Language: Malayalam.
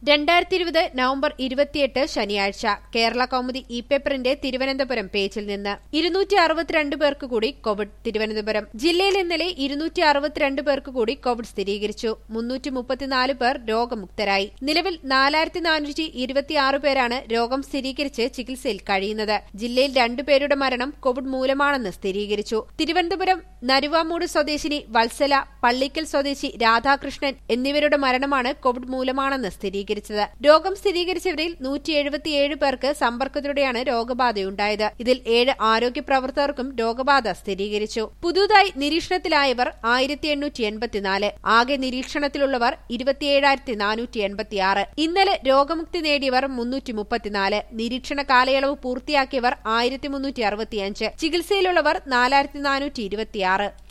രണ്ടായിരത്തി ഇരുപത് നവംബർ ഇരുപത്തിയെട്ട് ശനിയാഴ്ച കേരള കൗമുദി ഇ പേപ്പറിന്റെ തിരുവനന്തപുരം പേജിൽ നിന്ന് ഇരുന്നൂറ്റി അറുപത്തിരണ്ട് പേർക്ക് കൂടി കോവിഡ് തിരുവനന്തപുരം ജില്ലയിൽ ഇന്നലെ ഇരുന്നൂറ്റി അറുപത്തിരണ്ട് പേർക്ക് കൂടി കോവിഡ് സ്ഥിരീകരിച്ചു മുന്നൂറ്റി മുപ്പത്തിനാല് പേർ രോഗമുക്തരായി നിലവിൽ നാലായിരത്തി നാനൂറ്റി ഇരുപത്തിയാറ് പേരാണ് രോഗം സ്ഥിരീകരിച്ച് ചികിത്സയിൽ കഴിയുന്നത് ജില്ലയിൽ രണ്ടുപേരുടെ മരണം കോവിഡ് മൂലമാണെന്ന് സ്ഥിരീകരിച്ചു തിരുവനന്തപുരം നരുവാമൂട് സ്വദേശിനി വത്സല പള്ളിക്കൽ സ്വദേശി രാധാകൃഷ്ണൻ എന്നിവരുടെ മരണമാണ് കോവിഡ് മൂലമാണെന്ന് സ്ഥിരീകരിച്ചത് രോഗം സ്ഥിരീകരിച്ചവരിൽ നൂറ്റി എഴുപത്തിയേഴ് പേർക്ക് സമ്പർക്കത്തിലൂടെയാണ് രോഗബാധയുണ്ടായത് ഇതിൽ ഏഴ് ആരോഗ്യ പ്രവർത്തകർക്കും രോഗബാധ സ്ഥിരീകരിച്ചു പുതുതായി നിരീക്ഷണത്തിലായവർ ആയിരത്തി എണ്ണൂറ്റി എൺപത്തിനാല് ആകെ നിരീക്ഷണത്തിലുള്ളവർ ഇരുപത്തിയേഴായിരത്തി നാനൂറ്റി എൺപത്തിയാറ് ഇന്നലെ രോഗമുക്തി നേടിയവർ മുന്നൂറ്റി മുപ്പത്തിനാല് നിരീക്ഷണ കാലയളവ് പൂർത്തിയാക്കിയവർ ആയിരത്തി മുന്നൂറ്റി അറുപത്തിയഞ്ച് ചികിത്സയിലുള്ളവർ നാലായിരത്തി നാനൂറ്റി ഇരുപത്തിയാറ്